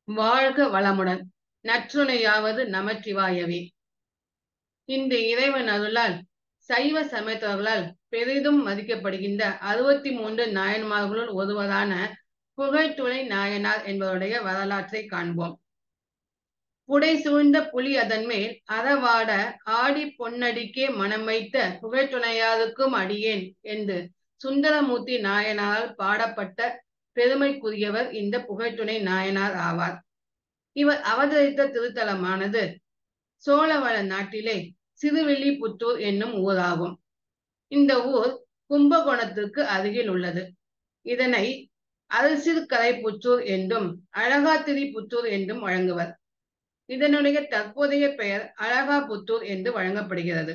வாழ்க வளமுடன் நற்றுணையாவது நமச்சிவாயவே இந்த இறைவன் அருளால் சைவ சமயத்தவர்களால் பெரிதும் மதிக்கப்படுகின்ற அறுபத்தி மூன்று நாயன்மார்களுள் ஒருவரான புகைத்துளை நாயனார் என்பவருடைய வரலாற்றை காண்போம் புடை சூழ்ந்த புலி அதன் மேல் அறவாட ஆடி பொன்னடிக்கே மனம் வைத்த புகைத்துணையாருக்கும் அடியேன் என்று சுந்தரமூர்த்தி நாயனாரால் பாடப்பட்ட பெருமைக்குரியவர் இந்த புகைத்துணை நாயனார் ஆவார் இவர் அவதரித்த திருத்தலமானது சோழவள நாட்டிலே சிறுவில்லிபுத்தூர் என்னும் ஊராகும் இந்த ஊர் கும்பகோணத்திற்கு அருகில் உள்ளது இதனை அரசிற்கரை புத்தூர் என்றும் அழகாத்திரி புத்தூர் என்றும் வழங்குவர் இதனுடைய தற்போதைய பெயர் அழகா புத்தூர் என்று வழங்கப்படுகிறது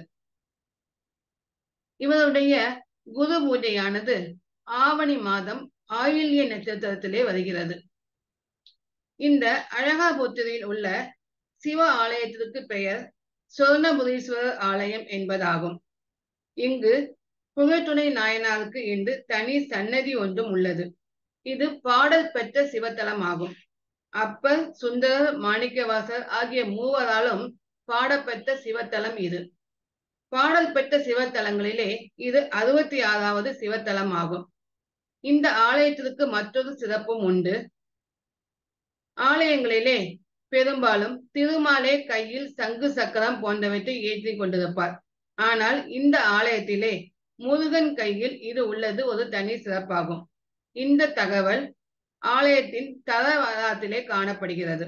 இவருடைய குரு பூஜையானது ஆவணி மாதம் ஆயில்ய நட்சத்திரத்திலே வருகிறது இந்த அழகாபுத்தூரில் உள்ள சிவ ஆலயத்திற்கு பெயர் சொர்ணபுரீஸ்வரர் ஆலயம் என்பதாகும் இங்கு புகைத்துணை நாயனாருக்கு என்று தனி சன்னதி ஒன்றும் உள்ளது இது பாடல் பெற்ற சிவத்தலம் ஆகும் அப்பர் சுந்தரர் மாணிக்கவாசர் ஆகிய மூவராலும் பாடப்பெற்ற சிவத்தலம் இது பாடல் பெற்ற சிவத்தலங்களிலே இது அறுபத்தி ஆறாவது சிவத்தலம் ஆகும் இந்த ஆலயத்திற்கு மற்றொரு சிறப்பும் உண்டு ஆலயங்களிலே பெரும்பாலும் திருமாலே கையில் சங்கு சக்கரம் போன்றவற்றை ஏற்றி கொண்டிருப்பார் ஆனால் இந்த ஆலயத்திலே முருகன் கையில் இது உள்ளது ஒரு தனி சிறப்பாகும் இந்த தகவல் ஆலயத்தின் தரவராத்திலே காணப்படுகிறது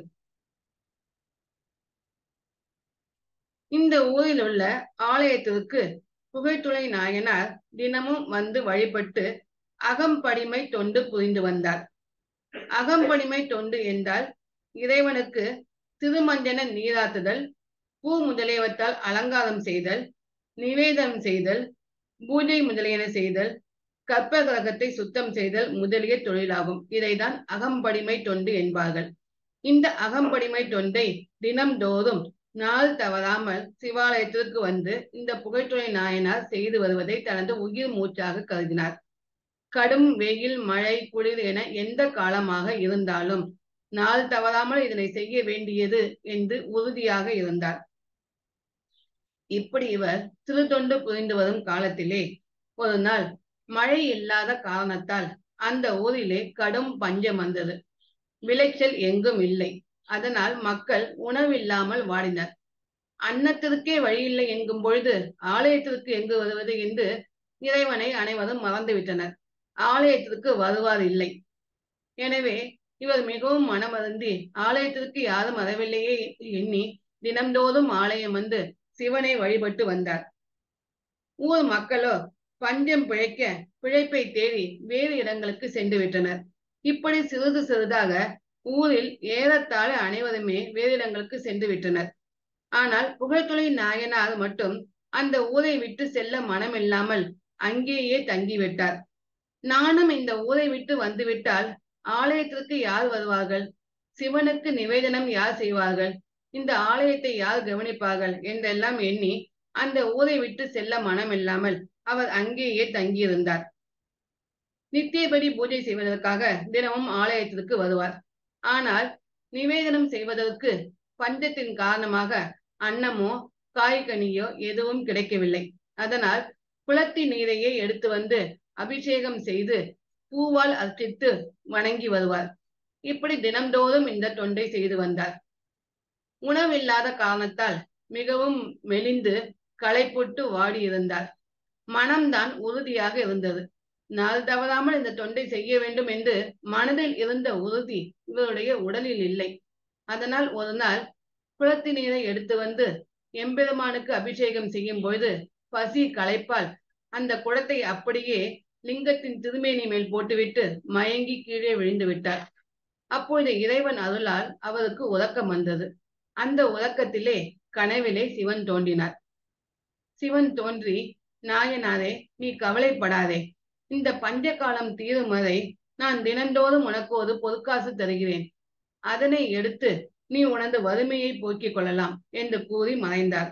இந்த ஊரில் உள்ள ஆலயத்திற்கு புகைத்துளை நாயனார் தினமும் வந்து வழிபட்டு அகம்படிமை தொண்டு புரிந்து வந்தார் அகம்படிமை தொண்டு என்றால் இறைவனுக்கு திருமஞ்சன நீராட்டுதல் பூ முதலியவற்றால் அலங்காரம் செய்தல் நிவேதனம் செய்தல் பூஜை முதலியன செய்தல் கற்ப கிரகத்தை சுத்தம் செய்தல் முதலிய தொழிலாகும் இதைதான் அகம்படிமை தொண்டு என்பார்கள் இந்த அகம்படிமை தொண்டை தினம்தோறும் நாள் தவறாமல் சிவாலயத்திற்கு வந்து இந்த புகைத்துறை நாயனார் செய்து வருவதை தனது உயிர் மூச்சாக கருதினார் கடும் வெயில் மழை குளிர் என எந்த காலமாக இருந்தாலும் நாள் தவறாமல் இதனை செய்ய வேண்டியது என்று உறுதியாக இருந்தார் இப்படி இவர் திருத்தொண்டு புரிந்து வரும் காலத்திலே ஒரு நாள் மழை இல்லாத காரணத்தால் அந்த ஊரிலே கடும் பஞ்சம் வந்தது விளைச்சல் எங்கும் இல்லை அதனால் மக்கள் உணவில்லாமல் வாடினர் அன்னத்திற்கே வழியில்லை என்கும் பொழுது ஆலயத்திற்கு எங்கு வருவது என்று இறைவனை அனைவரும் மறந்துவிட்டனர் ஆலயத்திற்கு வருவார் இல்லை எனவே இவர் மிகவும் மனமருந்தி ஆலயத்திற்கு யாரும் வரவில்லையே எண்ணி தினம்தோறும் ஆலயம் வந்து சிவனை வழிபட்டு வந்தார் ஊர் மக்களோ பஞ்சம் பிழைக்க பிழைப்பை தேடி வேறு இடங்களுக்கு சென்று விட்டனர் இப்படி சிறிது சிறிதாக ஊரில் ஏறத்தாழ அனைவருமே வேறு இடங்களுக்கு சென்று விட்டனர் ஆனால் புகைத்துளை நாயனார் மட்டும் அந்த ஊரை விட்டு செல்ல மனமில்லாமல் அங்கேயே தங்கிவிட்டார் நானும் இந்த ஊரை விட்டு வந்துவிட்டால் ஆலயத்திற்கு யார் வருவார்கள் சிவனுக்கு நிவேதனம் யார் செய்வார்கள் இந்த ஆலயத்தை யார் கவனிப்பார்கள் என்றெல்லாம் எண்ணி அந்த ஊரை விட்டு செல்ல மனமில்லாமல் அவர் அங்கேயே தங்கியிருந்தார் நித்தியபடி பூஜை செய்வதற்காக தினமும் ஆலயத்திற்கு வருவார் ஆனால் நிவேதனம் செய்வதற்கு பஞ்சத்தின் காரணமாக அன்னமோ காய்கனியோ எதுவும் கிடைக்கவில்லை அதனால் குளத்தி நீரையே எடுத்து வந்து அபிஷேகம் செய்து பூவால் அர்ச்சித்து வணங்கி வருவார் இப்படி தினம்தோறும் இந்த தொண்டை செய்து வந்தார் உணவில்லாத காரணத்தால் மிகவும் மெலிந்து களைப்புட்டு வாடி இருந்தார் மனம்தான் உறுதியாக இருந்தது நாள் தவறாமல் இந்த தொண்டை செய்ய வேண்டும் என்று மனதில் இருந்த உறுதி இவருடைய உடலில் இல்லை அதனால் ஒரு நாள் குளத்தி நீரை எடுத்து வந்து எம்பெருமானுக்கு அபிஷேகம் செய்யும் பொழுது பசி களைப்பால் அந்த குடத்தை அப்படியே லிங்கத்தின் திருமேனி மேல் போட்டுவிட்டு மயங்கி கீழே விழுந்து விட்டார் அப்பொழுது இறைவன் அருளால் அவருக்கு உறக்கம் வந்தது அந்த உறக்கத்திலே கனவிலே சிவன் தோன்றினார் சிவன் தோன்றி நாயனாரே நீ கவலைப்படாதே இந்த பஞ்ச காலம் தீரும் வரை நான் தினந்தோறும் உனக்கு ஒரு பொற்காசு தருகிறேன் அதனை எடுத்து நீ உனது வறுமையை போக்கிக் கொள்ளலாம் என்று கூறி மறைந்தார்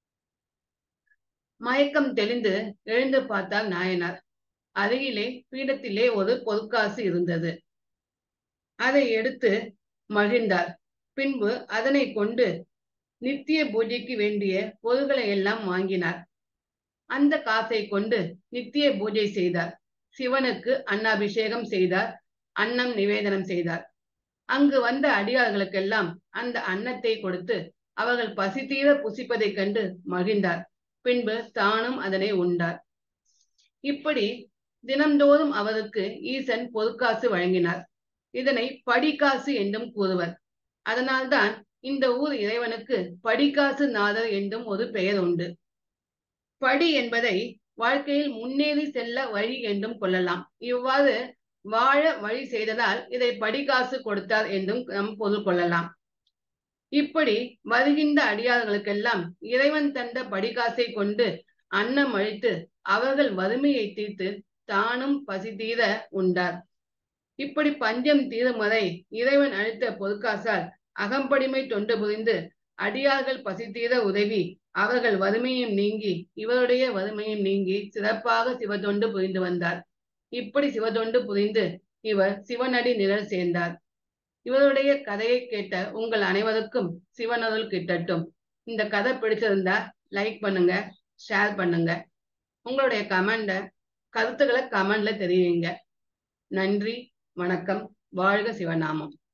மயக்கம் தெளிந்து எழுந்து பார்த்தால் நாயனார் அருகிலே பீடத்திலே ஒரு பொற்காசு இருந்தது அதை எடுத்து மகிழ்ந்தார் பின்பு அதனை கொண்டு நித்திய பூஜைக்கு வேண்டிய பொருள்களை எல்லாம் வாங்கினார் அந்த காசை கொண்டு நித்திய பூஜை செய்தார் சிவனுக்கு அன்னாபிஷேகம் செய்தார் அன்னம் நிவேதனம் செய்தார் அங்கு வந்த அடியார்களுக்கெல்லாம் அந்த அன்னத்தை கொடுத்து அவர்கள் பசி தீர புசிப்பதைக் கண்டு மகிழ்ந்தார் பின்பு தானும் அதனை உண்டார் இப்படி தினம்தோறும் அவருக்கு ஈசன் பொற்காசு வழங்கினார் இதனை படிக்காசு என்றும் கூறுவர் அதனால்தான் இந்த ஊர் இறைவனுக்கு படிக்காசு நாதர் என்றும் ஒரு பெயர் உண்டு படி என்பதை வாழ்க்கையில் முன்னேறி செல்ல வழி என்றும் கொள்ளலாம் இவ்வாறு வாழ வழி செய்ததால் இதை படிகாசு கொடுத்தார் என்றும் நம் பொருள் கொள்ளலாம் இப்படி வருகின்ற அடியார்களுக்கெல்லாம் இறைவன் தந்த படிகாசை கொண்டு அன்னம் அழித்து அவர்கள் வறுமையை தீர்த்து தானும் பசி தீர உண்டார் இப்படி பஞ்சம் தீரும் வரை இறைவன் அளித்த பொற்காசால் அகம்படிமை தொண்டு புரிந்து அடியார்கள் பசி தீர உதவி அவர்கள் வறுமையும் நீங்கி இவருடைய வறுமையும் நீங்கி சிறப்பாக சிவதொண்டு புரிந்து வந்தார் இப்படி சிவதொண்டு புரிந்து இவர் சிவனடி நிழல் சேர்ந்தார் இவருடைய கதையை கேட்ட உங்கள் அனைவருக்கும் சிவனருள் கிட்டட்டும் இந்த கதை பிடிச்சிருந்தா லைக் பண்ணுங்க ஷேர் பண்ணுங்க உங்களுடைய கமெண்ட கருத்துக்களை கமெண்ட்ல தெரிவிங்க நன்றி வணக்கம் வாழ்க சிவநாமம்